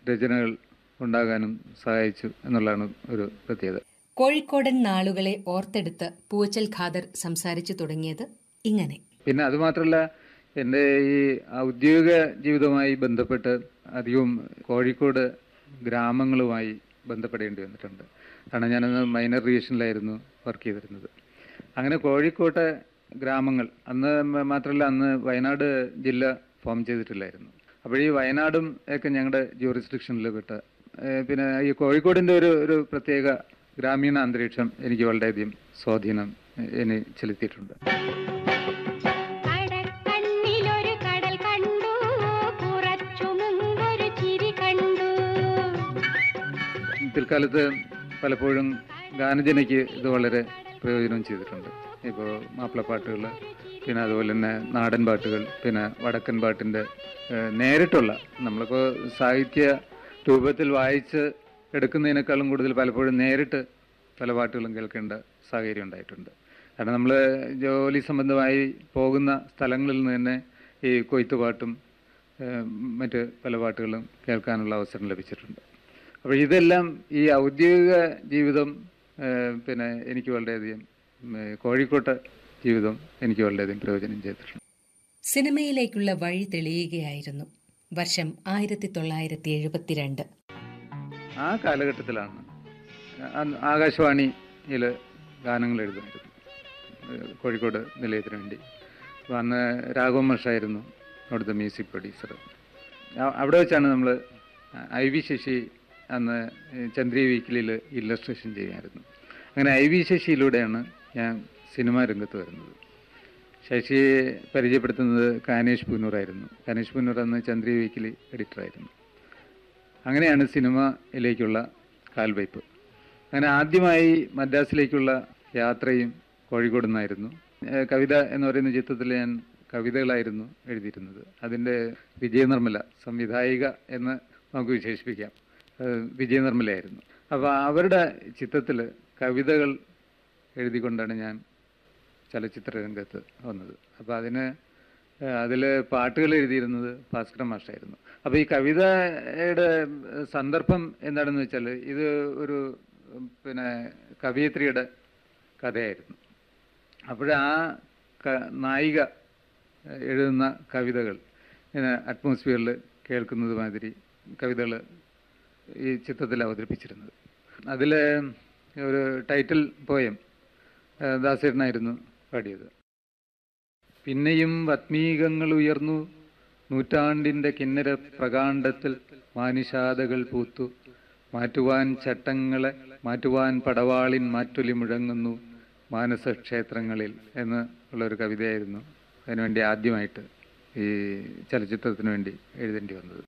രചനകൾ ഉണ്ടാകാനും സഹായിച്ചു എന്നുള്ളതാണ് ഒരു പ്രത്യേകത കോഴിക്കോടൻ നാളുകളെ ഓർത്തെടുത്ത് പൂച്ചൽ ഖാദർ സംസാരിച്ചു തുടങ്ങിയത് ഇങ്ങനെ പിന്നെ അതുമാത്രമല്ല എൻ്റെ ഈ ഔദ്യോഗിക ജീവിതവുമായി ബന്ധപ്പെട്ട് അധികവും കോഴിക്കോട് ഗ്രാമങ്ങളുമായി ബന്ധപ്പെടേണ്ടി വന്നിട്ടുണ്ട് കാരണം ഞാനന്ന് മൈനർ റിയേഷനിലായിരുന്നു വർക്ക് ചെയ്തിരുന്നത് അങ്ങനെ കോഴിക്കോട്ടെ ഗ്രാമങ്ങൾ അന്ന് മ- മാത്രമല്ല അന്ന് വയനാട് ജില്ല ഫോം ചെയ്തിട്ടില്ലായിരുന്നു അപ്പോൾ ഈ വയനാടും ഒക്കെ ഞങ്ങളുടെ ജൂറിസ്ഡിക്ഷനിൽ പെട്ട ഏഹ് പിന്നെ ഈ കോഴിക്കോടിൻ്റെ ഒരു ഒരു പ്രത്യേക ഗ്രാമീണ അന്തരീക്ഷം എനിക്ക് വളരെയധികം സ്വാധീനം എ- എന്നെ ചെലുത്തിയിട്ടുണ്ട് കടക്കണ്ണിലൊരു കടൽ കണ്ടു കുറച്ചു മുമ്പൊരു ചിരി കണ്ടു പിൽക്കാലത്ത് പലപ്പോഴും ഗാനജനയ്ക്ക് ഇത് വളരെ പ്രയോജനം ചെയ്തിട്ടുണ്ട് ഇപ്പോൾ മാപ്പിളപ്പാട്ടുകൾ പിന്നെ അതുപോലെ തന്നെ നാടൻ പാട്ടുകൾ പിന്നെ വടക്കൻ പാട്ടിൻ്റെ ഏഹ്, നേരിട്ടുള്ള നമ്മളിപ്പോൾ സാഹിത്യ രൂപത്തിൽ വായിച്ച് എടുക്കുന്നതിനേക്കാളും കൂടുതൽ പലപ്പോഴും നേരിട്ട് പല പാട്ടുകളും കേൾക്കേണ്ട സാഹചര്യം ഉണ്ടായിട്ടുണ്ട് കാരണം നമ്മൾ ജോലി സംബന്ധമായി പോകുന്ന സ്ഥലങ്ങളിൽ നിന്ന് തന്നെ ഈ കൊയ്ത്തുപാട്ടും ഏഹ്, മറ്റ് പല പാട്ടുകളും കേൾക്കാനുള്ള അവസരം ലഭിച്ചിട്ടുണ്ട് അപ്പോൾ ഇതെല്ലാം ഈ ഔദ്യോഗിക ജീവിതം ഏഹ്, പിന്നെ എനിക്ക് വളരെയധികം ഉം, ഏഹ്, കോഴിക്കോട്ടെ ജീവിതം എനിക്ക് വളരെയധികം പ്രയോജനം ചെയ്തിട്ടുണ്ട് സിനിമയിലേക്കുള്ള വഴി തെളിയുകയായിരുന്നു വർഷം ആയിരത്തി തൊള്ളായിരത്തി എഴുപത്തിരണ്ട് ആ കാലഘട്ടത്തിലാണ് അന്ന് ആകാശവാണിയിൽ ഗാനങ്ങൾ എഴുതുമായിരുന്നു ഏഹ്, കോഴിക്കോട് നിലയത്തിന് വേണ്ടി അപ്പോൾ അന്ന് രാഘവൻ മഷായിരുന്നു അവിടുത്തെ മ്യൂസിക് പ്രൊഡ്യൂസർ അവിടെ വെച്ചാണ് നമ്മൾ ഐ വി ശശി അന്ന് ചന്ദ്രി വീക്കിലിൽ ഇല്ലസ്ട്രേഷൻ ചെയ്യുമായിരുന്നു അങ്ങനെ ഐ വി ശശിയിലൂടെയാണ് ഞാൻ സിനിമാ രംഗത്ത് വരുന്നത് ശശിയെ പരിചയപ്പെടുത്തുന്നത് കാനേഷ് പുന്നൂറായിരുന്നു കാനേഷ് പുന്നൂർ അന്ന് ചന്ദ്രി വീക്കിലി എഡിറ്ററായിരുന്നു അങ്ങനെയാണ് സിനിമയിലേക്കുള്ള കാൽവയ്പ് അങ്ങനെ ആദ്യമായി മദ്രാസിലേക്കുള്ള യാത്രയും കോഴിക്കോട് നിന്നായിരുന്നു ഏഹ് കവിത എന്ന് പറയുന്ന ചിത്രത്തിൽ ഞാൻ കവിതകളായിരുന്നു എഴുതിയിരുന്നത് അതിൻ്റെ വിജയനിർമ്മല സംവിധായിക എന്ന് നമുക്ക് വിശേഷിപ്പിക്കാം ഏഹ് വിജയനിർമ്മലയായിരുന്നു അപ്പോൾ അവരുടെ ചിത്രത്തിൽ കവിതകൾ എഴുതിക്കൊണ്ടാണ് ഞാൻ ചലച്ചിത്ര രംഗത്ത് വന്നത് അപ്പോൾ അതിന് അതിൽ പാട്ടുകൾ എഴുതിയിരുന്നത് ഭാസ്കര മാഷായിരുന്നു അപ്പോൾ ഈ കവിതയുടെ സന്ദർഭം എന്താണെന്ന് വെച്ചാൽ ഇത് ഒരു ഉം, പിന്നെ കവയിത്രിയുടെ കഥയായിരുന്നു അപ്പോഴാ ക- നായിക ഏഹ്, എഴുതുന്ന കവിതകൾ ഇങ്ങനെ അറ്റ്മോസ്ഫിയറിൽ കേൾക്കുന്നത് മാതിരി കവിതകൾ ഈ ചിത്രത്തിൽ അവതരിപ്പിച്ചിരുന്നത് അതിൽ ഒരു ടൈറ്റിൽ പോയം ഏഹ്, ദാസേട്ടനായിരുന്നു പാടിയത് പിന്നെയും വത്മീകങ്ങൾ ഉയർന്നു നൂറ്റാണ്ടിന്റെ കിന്നര പ്രകാണ്ഡത്തിൽ മാനിഷാദകൾ പൂത്തു മാറ്റുവാൻ ചട്ടങ്ങളെ മാറ്റുവാൻ പടവാളിൻ മാറ്റൊലി മുഴങ്ങുന്നു മാനസക്ഷേത്രങ്ങളിൽ എന്ന് ഉള്ളൊരു കവിതയായിരുന്നു അതിനുവേണ്ടി ആദ്യമായിട്ട് ഈ ചലച്ചിത്രത്തിന് വേണ്ടി എഴുതേണ്ടി വന്നത്